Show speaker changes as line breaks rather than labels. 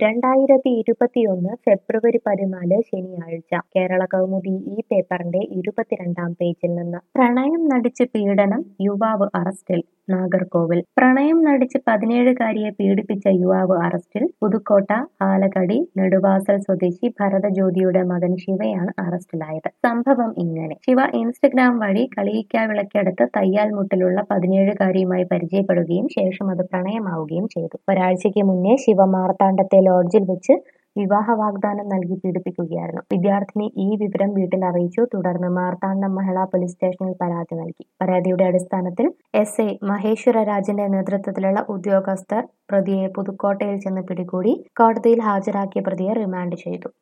രണ്ടായിരത്തി ഇരുപത്തിയൊന്ന് ഫെബ്രുവരി പതിനാല് ശനിയാഴ്ച കേരള കൗമുദി ഈ പേപ്പറിന്റെ ഇരുപത്തിരണ്ടാം പേജിൽ നിന്ന് പ്രണയം നടിച്ച് പീഡനം യുവാവ് അറസ്റ്റിൽ നാഗർകോവിൽ പ്രണയം നടിച്ച് പതിനേഴുകാരിയെ പീഡിപ്പിച്ച യുവാവ് അറസ്റ്റിൽ പുതുക്കോട്ട ആലക്കടി നെടുവാസൽ സ്വദേശി ഭരതജ്യോതിയുടെ മകൻ ശിവയാണ് അറസ്റ്റിലായത് സംഭവം ഇങ്ങനെ ശിവ ഇൻസ്റ്റഗ്രാം വഴി കളിയിക്കാവിളക്കടുത്ത് തയ്യാൽമുട്ടിലുള്ള പതിനേഴുകാരിയുമായി പരിചയപ്പെടുകയും ശേഷം അത് പ്രണയമാവുകയും ചെയ്തു ഒരാഴ്ചയ്ക്ക് മുന്നേ ശിവ മാർത്താണ്ഡത്തെ ലോഡ്ജിൽ വെച്ച് വിവാഹ വാഗ്ദാനം നൽകി പീഡിപ്പിക്കുകയായിരുന്നു വിദ്യാർത്ഥിനി ഈ വിവരം വീട്ടിൽ അറിയിച്ചു തുടർന്ന് മാർത്താണ്ഡം മഹിളാ പോലീസ് സ്റ്റേഷനിൽ പരാതി നൽകി പരാതിയുടെ അടിസ്ഥാനത്തിൽ എസ് ഐ മഹേശ്വര രാജന്റെ നേതൃത്വത്തിലുള്ള ഉദ്യോഗസ്ഥർ പ്രതിയെ പുതുക്കോട്ടയിൽ ചെന്ന് പിടികൂടി കോടതിയിൽ ഹാജരാക്കിയ പ്രതിയെ റിമാൻഡ് ചെയ്തു